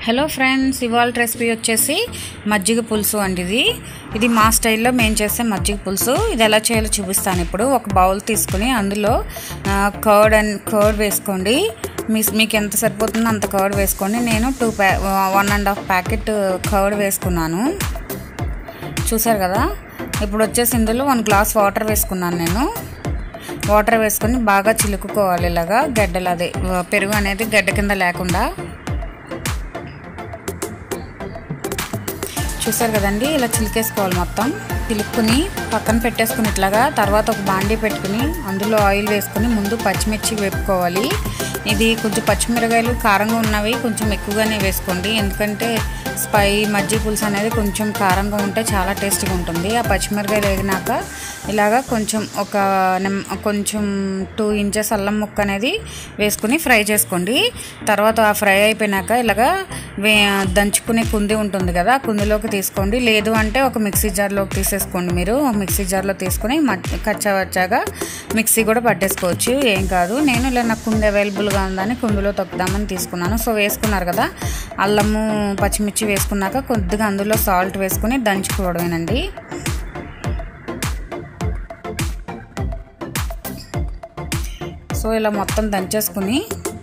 hello friends ఇవాళ recipe వచ్చేసి మజ్జిగ పులుసు అండి ఇది ఇది మా స్టైల్లో మేము చేసే మజ్జిగ పులుసు ఇది ఎలా చేయాలో చూపిస్తాను ఇప్పుడు ఒక బౌల్ తీసుకుని అందులో కర్డ్ అండ్ కర్డ్ వేసుకోండి మీ మీకు ఎంత సరిపోతుందో అంత కర్డ్ వేసుకోండి నేను టూ ప్యా one and half packet curd వేసుకున్నాను చూసారు కదా ఇప్పుడు వచ్చేసి ఇందులో వన్ గ్లాస్ వాటర్ వేసుకున్నాను నేను వాటర్ వేసుకొని బాగా చిలుకుకోవాలి ఇలాగా గడ్డలు అదే పెరుగు అనేది గడ్డ కింద లేకుండా చూసారు కదండి ఇలా చిలికేసుకోవాలి మొత్తం చిలుక్కుని పక్కన పెట్టేసుకుని ఇట్లాగా తర్వాత ఒక బాండీ పెట్టుకుని అందులో ఆయిల్ వేసుకుని ముందు పచ్చిమిర్చి వేపుకోవాలి ఇది కొంచెం పచ్చిమిరకాయలు కారంగా ఉన్నవి కొంచెం ఎక్కువగానే వేసుకోండి ఎందుకంటే స్పై మజ్జిగ పులుసు అనేది కొంచెం కారంగా ఉంటే చాలా టేస్టీగా ఉంటుంది ఆ పచ్చిమిరకాయలు వేగినాక ఇలాగా కొంచెం ఒక కొంచెం టూ ఇంచెస్ అల్లం ముక్క అనేది వేసుకుని ఫ్రై చేసుకోండి తర్వాత ఆ ఫ్రై అయిపోయినాక ఇలాగా వే దంచుకునే కుంది ఉంటుంది కదా ఆ కుందిలోకి తీసుకోండి లేదు అంటే ఒక మిక్సీ జార్లోకి తీసేసుకోండి మీరు మిక్సీ జార్లో తీసుకుని కచ్చా వచ్చాగా మిక్సీ కూడా పట్టేసుకోవచ్చు ఏం కాదు నేను ఇలా నాకు కుంది అవైలబుల్గా ఉందని కుందులో తొక్కుదామని తీసుకున్నాను సో వేసుకున్నారు కదా అల్లము పచ్చిమిర్చి వేసుకున్నాక కొద్దిగా అందులో సాల్ట్ వేసుకుని దంచుకోవడమేనండి సో ఇలా మొత్తం దంచేసుకుని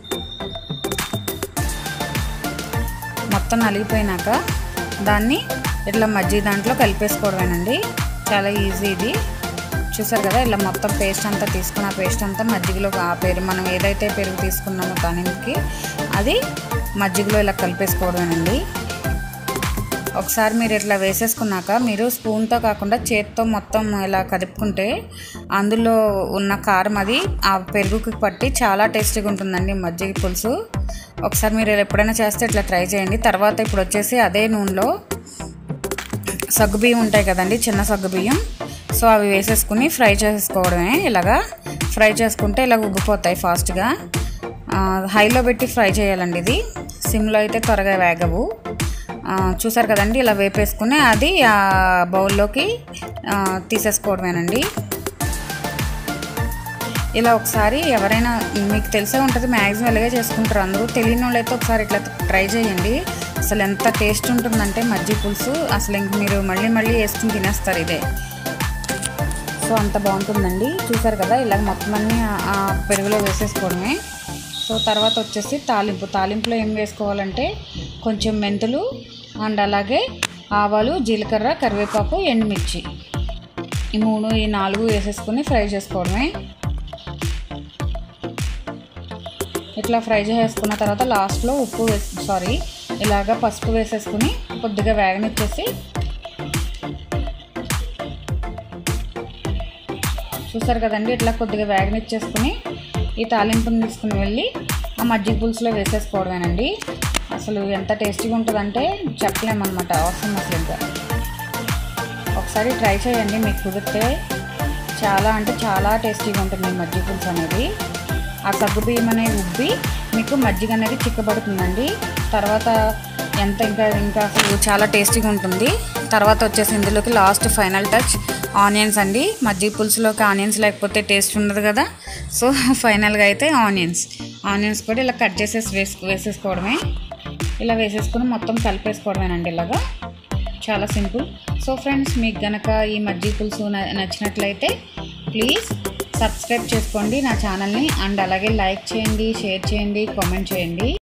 మొత్తం నలిగిపోయినాక దాన్ని ఇట్లా మజ్జిగ దాంట్లో కలిపేసుకోవడమేనండి చాలా ఈజీ ఇది చూసారు కదా ఇలా మొత్తం పేస్ట్ అంతా తీసుకున్న పేస్ట్ అంతా మజ్జిగలో ఆ పెరుగు మనం ఏదైతే పెరుగు తీసుకున్నామో దానికి అది మజ్జిగలో ఇలా కలిపేసుకోవడమేనండి ఒకసారి మీరు ఇట్లా వేసేసుకున్నాక మీరు స్పూన్తో కాకుండా చేత్తో మొత్తం ఇలా కదుపుకుంటే అందులో ఉన్న కారం అది ఆ పెరుగుకి పట్టి చాలా టేస్టీగా ఉంటుందండి మజ్జిగ పులుసు ఒకసారి మీరు ఎప్పుడైనా చేస్తే ఇట్లా ట్రై చేయండి తర్వాత ఇప్పుడు వచ్చేసి అదే నూనెలో సగ్గుబియ్యం ఉంటాయి కదండి చిన్న సగ్గుబియ్యం సో అవి వేసేసుకుని ఫ్రై చేసుకోవడమే ఇలాగా ఫ్రై చేసుకుంటే ఇలా ఉగ్గిపోతాయి ఫాస్ట్గా హైలో పెట్టి ఫ్రై చేయాలండి ఇది సిమ్లో అయితే త్వరగా వేగవు చూసారు కదండి ఇలా వేపేసుకుని అది ఆ బౌల్లోకి తీసేసుకోవడమేనండి ఇలా ఒకసారి ఎవరైనా మీకు తెలిసే ఉంటుంది మ్యాక్సిమం ఇలాగే చేసుకుంటారు అందరూ తెలియని వాళ్ళు అయితే ఒకసారి ఇట్లా ట్రై చేయండి అసలు ఎంత టేస్ట్ ఉంటుందంటే మజ్జిగ పులుసు అసలు ఇంక మీరు మళ్ళీ మళ్ళీ వేసుకుని తినేస్తారు ఇదే సో అంత బాగుంటుందండి చూసారు కదా ఇలాగ మొత్తం అన్నీ ఆ పెరుగులో వేసేసుకోవడమే సో తర్వాత వచ్చేసి తాలింపు తాలింపులో ఏం వేసుకోవాలంటే కొంచెం మెంతులు అండ్ అలాగే ఆవాలు జీలకర్ర కరివేపాకు ఎండుమిర్చి ఈ మూడు ఈ నాలుగు వేసేసుకొని ఫ్రై చేసుకోవడమే ఇట్లా ఫ్రై చేసుకున్న తర్వాత లాస్ట్లో ఉప్పు వేసి సారీ ఇలాగ పసుపు వేసేసుకుని కొద్దిగా వేగనిచ్చేసి చూసారు కదండి ఇట్లా కొద్దిగా వేగనిచ్చేసుకుని ఈ తాలింపుని తీసుకుని వెళ్ళి ఆ మజ్జిగ పులుసులో వేసేసుకోవడమేనండి అసలు ఎంత టేస్టీగా ఉంటుందంటే చెప్పలేమన్నమాట అవసరం అసలు ఇంకా ఒకసారి ట్రై చేయండి మీకు కుదిరితే చాలా అంటే చాలా టేస్టీగా ఉంటుంది మజ్జిగ పులుసు అనేది ఆ సగ్గు బియ్యం అనేది ఉబ్బి మీకు మజ్జిగ అనేది చిక్కబడుతుందండి తర్వాత ఎంత ఇంకా ఇంకా అసలు చాలా టేస్టీగా ఉంటుంది తర్వాత వచ్చేసి ఇందులోకి లాస్ట్ ఫైనల్ టచ్ ఆనియన్స్ అండి మజ్జిగ పులుసులోకి ఆనియన్స్ లేకపోతే టేస్ట్ ఉండదు కదా సో ఫైనల్గా అయితే ఆనియన్స్ ఆనియన్స్ కూడా ఇలా కట్ చేసేసి వేసు వేసేసుకోవడమే ఇలా వేసేసుకుని మొత్తం కలిపేసుకోవడమేనండి ఇలాగా చాలా సింపుల్ సో ఫ్రెండ్స్ మీకు గనక ఈ మజ్జిగ పులుసు నచ్చినట్లయితే ప్లీజ్ సబ్స్క్రైబ్ చేసుకోండి నా ఛానల్ని అండ్ అలాగే లైక్ చేయండి షేర్ చేయండి కామెంట్ చేయండి